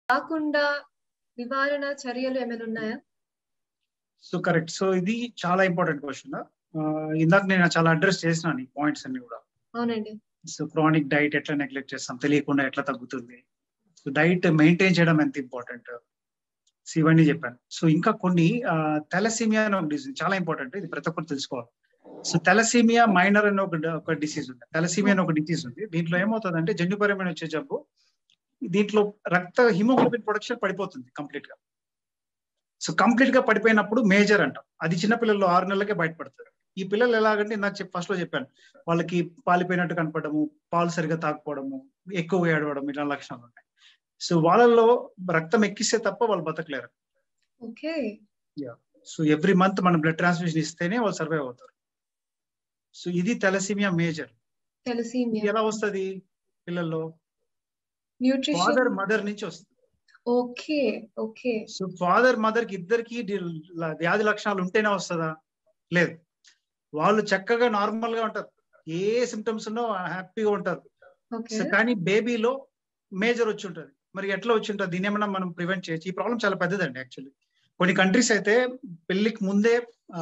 కాకుండా నివారణ చర్యలు ఏమైనా ఉన్నాయా సో కరెక్ట్ సో ఇది చాలా ఇంపార్టెంట్ క్వశ్చన్ ఇందాక నేను చాలా అడ్రస్ చేసినాను ఈ పాయింట్స్ అన్ని కూడా అవునండి సో క్రానిక్ డైట్ ఎట్లా నెగ్లెక్ట్ చేస్తాం తెలియకుండా ఎట్లా తగ్గుతుంది సో డైట్ మెయింటైన్ చేయడం ఎంత ఇంపార్టెంట్ సో ఇవన్నీ చెప్పాను సో ఇంకా కొన్ని తెలసీమియా అనే ఒక డిసీజ్ చాలా ఇంపార్టెంట్ ఇది ప్రతి ఒక్కరు తెలుసుకోవాలి సో తెలసీమియా మైనర్ అనే ఒక ఒక డిసీజ్ ఉంది తెలసీమియా అనే ఒక డిసీజ్ ఉంది దీంట్లో ఏమవుతుందంటే జన్యుపరమైన వచ్చే జబ్బు దీంట్లో రక్త హిమోగ్లోబిన్ ప్రొడక్షన్ పడిపోతుంది కంప్లీట్ గా సో కంప్లీట్ గా పడిపోయినప్పుడు మేజర్ అంటాం అది చిన్నపిల్లల్లో ఆరు నెలలకే బయటపడతారు ఈ పిల్లలు ఎలాగంటే నాకు ఫస్ట్ లో చెప్పాను వాళ్ళకి పాలిపోయినట్టు కనపడము పాలు సరిగా తాకపోవడము ఎక్కువ ఏడవడం ఇలా లక్షణాలు ఉన్నాయి సో వాళ్ళల్లో రక్తం ఎక్కిస్తే తప్ప వాళ్ళు బతకలేరు ఓకే సో ఎవ్రీ మంత్ మనం బ్లడ్ ట్రాన్స్ఫ్యూషన్ ఇస్తేనే వాళ్ళు సర్వైవ్ అవుతారు సో ఇది తెలసీమియా మేజర్ తెలసీమియా ఎలా వస్తుంది పిల్లల్లో న్యూట్రిషన్ ఫాదర్ మదర్ నుంచి వస్తుంది okay okay so father mother కి ఇద్దరికి వ్యాధి లక్షణాలు ఉంటేనే వస్తుందా లేదు వాళ్ళు చక్కగా నార్మల్ గా ఉంటారు ఏ సిమ్టమ్స్ ఉన్నో హ్యాపీగా ఉంటారు ఓకే సో కానీ బేబీలో మేజర్ వచ్చి ఉంటుంది మరి ఎట్లా వచ్చి ఉంటుంది దీని ఏమన్నా మనం ప్రివెంట్ చేయొచ్చు ఈ ప్రాబ్లం చాలా పెద్దదండి యాక్చువల్లీ కొన్ని కంట్రీస్ అయితే పెళ్లికి ముందే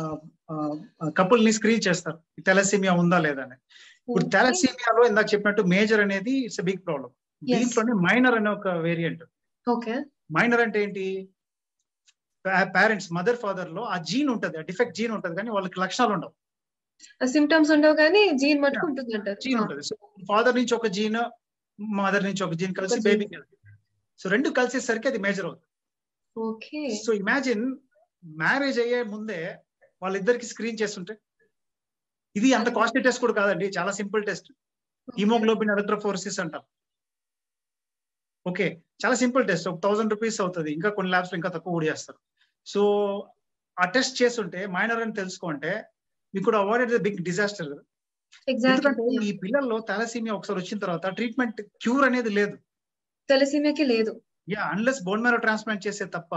కపుల్ ని స్క్రీన్ చేస్తారు తెలసీమియా ఉందా లేదా అని ఇప్పుడు తెలసీమియాలో ఇందాక చెప్పినట్టు మేజర్ అనేది ఇట్స్ బిగ్ ప్రాబ్లం దీంట్లోనే మైనర్ అనే ఒక వేరియంట్ ఓకే మైనర్ అంటే ఏంటి పేరెంట్స్ మదర్ ఫాదర్ లో ఆ జీన్ ఉంటది ఆ డిఫెక్ట్ జీన్ ఉంటది కానీ వాళ్ళకి లక్షణాలు ఉండవు సిమ్టమ్స్ ఉండవు కానీ జీన్ మటుకు ఉంటుంది అంటారు జీన్ ఉంటది సో ఫాదర్ నుంచి ఒక జీన్ మదర్ నుంచి ఒక జీన్ కలిసి ఒక gene. బేబీకి సో రెండు కలిసేసరికి అది మేజర్ అవుతుంది ఓకే సో ఇమాజిన్ మ్యారేజ్ అయ్యే ముందే వాళ్ళిద్దరికి స్క్రీన్ చేస్తుంటే ఇది అంత కాస్ట్లీ టెస్ట్ కూడా కాదండి చాలా సింపుల్ టెస్ట్ హిమోగ్లోబిన్ ఎలక్ట్రోఫోర్సిస్ అంటాం ఓకే చాలా సింపుల్ టెస్ట్ ఒక థౌసండ్ రూపీస్ అవుతుంది ఇంకా కొన్ని ల్యాబ్స్ ఇంకా తక్కువ కూడా చేస్తారు సో ఆ టెస్ట్ చేస్తుంటే మైనర్ అని తెలుసుకుంటే మీకు కూడా అవాయిడ్ ద బిగ్ డిజాస్టర్ కదా ఎందుకంటే ఎగ్జాక్ట్లీ ఈ పిల్లల్లో థాలసీమియా ఒకసారి వచ్చిన తర్వాత ట్రీట్మెంట్ క్యూర్ అనేది లేదు తెలసీమియాకి లేదు yeah unless bone marrow transplant చేస్తే తప్ప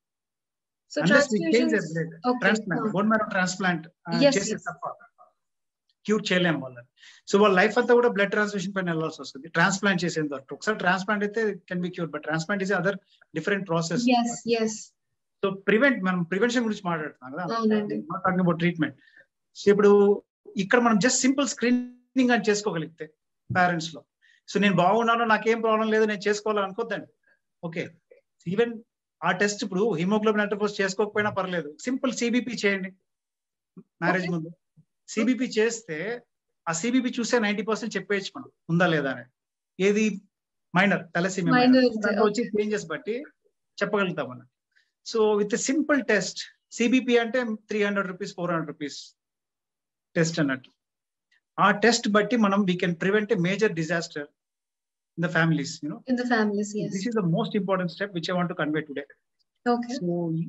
so unless change transfusion transplant bone marrow transplant Yes, చేస్తే yes. తప్ప క్యూర్ చేయలేము వాళ్ళని సో వాళ్ళ లైఫ్ అంతా కూడా బ్లడ్ ట్రాన్స్ఫ్యూషన్ పైన వెళ్ళాల్సి వస్తుంది ట్రాన్స్ప్లాంట్ చేసేంత వరకు ఒకసారి ట్రాన్స్ప్లాంట్ అయితే can be cure but transplant is other different process yes yes so prevent మనం ప్రివెన్షన్ గురించి మాట్లాడుతున్నాం కదా అవునండి. టాకింగ్ అబౌట్ ట్రీట్మెంట్ సో ఇప్పుడు ఇక్కడ మనం జస్ట్ సింపుల్ స్క్రీనింగ్ అని చేసుకోగలిగితే పేరెంట్స్ లో సో నేను బాగున్నాను నాకేం ప్రాబ్లం లేదు నేను చేసుకోవాలని అనుకోద్దండి ఓకే ఈవెన్ ఆ టెస్ట్ ఇప్పుడు హిమోగ్లోబిన్ ఎలక్ట్రోఫోర్స్ చేసుకోకపోయినా పర్లేదు సింపుల్ సిబిపి చేయండి మ్యారేజ్ Okay. ముందు సిబిపి చేస్తే ఆ సిబిపి చూసే నైన్టీ పర్సెంట్ చెప్పేయచ్చు మనం ఉందా లేదా అని ఏది మైనర్ తలసీమియా Minor, దాంట్లో వచ్చే చేంజెస్ బట్టి చెప్పగలుగుతాం మనం so with simple test CBP అంటే three hundred rupees four hundred rupees test అన్నట్టు ఆ టెస్ట్ బట్టి మనం we can prevent a major disaster in the families you know in the families yes this is the most important step which I want convey today okay so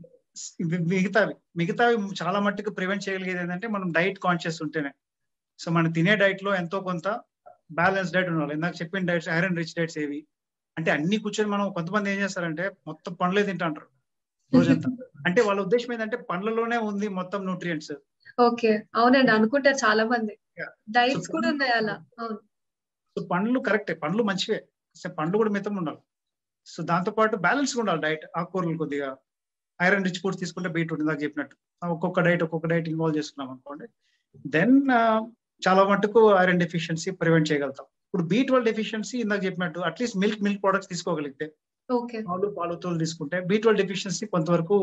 మిగతావి మిగతావి చాలా మట్టుకు prevent చేయగలిగేది ఏంటంటే మనం డైట్ కాన్షియస్ ఉంటేనే సో మనం తినే డైట్ లో ఎంతో కొంత బ్యాలెన్స్ డైట్ ఉండాలి ఇందాక చెప్పిన డైట్స్ ఐరన్ రిచ్ డైట్స్ ఏవి అంటే అన్ని కూర్చొని మనం కొంతమంది ఏం చేస్తారంటే మొత్తం పండ్లే తింటాంటారు రోజంతా అంటే వాళ్ళ ఉద్దేశం ఏంటంటే పండ్లలోనే ఉంది మొత్తం న్యూట్రియంట్స్ ఓకే అవునండి అనుకుంటారు చాలా మంది Yeah. డైట్స్ So, కూడా ఉన్నాయి అలా అవును సో పండ్లు కరెక్టే పండ్లు మంచివే సో పండ్లు కూడా మితం ఉండాలి సో దాంతో పాటు బ్యాలెన్స్ ఉండాలి డైట్ ఆకుకూరలు కొద్దిగా ఐరన్ రిచ్ ఫుడ్స్ తీసుకుంటే బీట్రూట్ ఇందాక చెప్పినట్టు ఆ ఒక్కొక్క డైట్ ఒక్కొక్క డైట్ ఇన్వాల్వ్ చేసుకున్నాం అనుకోండి దెన్ చాలా మటుకు ఐరన్ డెఫిషియన్సీ ప్రివెంట్ చేయగలుగుతాం ఇప్పుడు బీ ట్వెల్వ్ డెఫిషియన్సీ ఇందాక చెప్పినట్టు అట్లీస్ట్ మిల్క్ మిల్క్ ప్రొడక్ట్స్ తీసుకోగలిగితే ఓకే పాలు పాలు తోలు తీసుకుంటే బీ ట్వెల్వ్ డెఫిషియన్సీ కొంతవరకు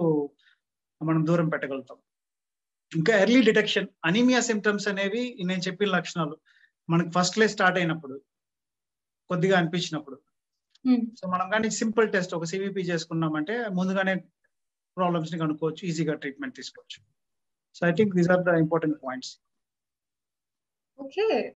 మనం దూరం పెట్టగలుగుతాం ఇంకా ఎర్లీ డిటెక్షన్ అనీమియా సిమ్టమ్స్ అనేవి నేను చెప్పిన లక్షణాలు మనకి ఫస్ట్ లే స్టార్ట్ అయినప్పుడు కొద్దిగా అనిపించినప్పుడు సో మనం కానీ సింపుల్ టెస్ట్ ఒక సివిపి చేసుకున్నామంటే ముందుగానే ప్రాబ్లమ్స్ ని కనుక్కోవచ్చు ఈజీగా ట్రీట్మెంట్ తీసుకోవచ్చు so I think these are the important points okay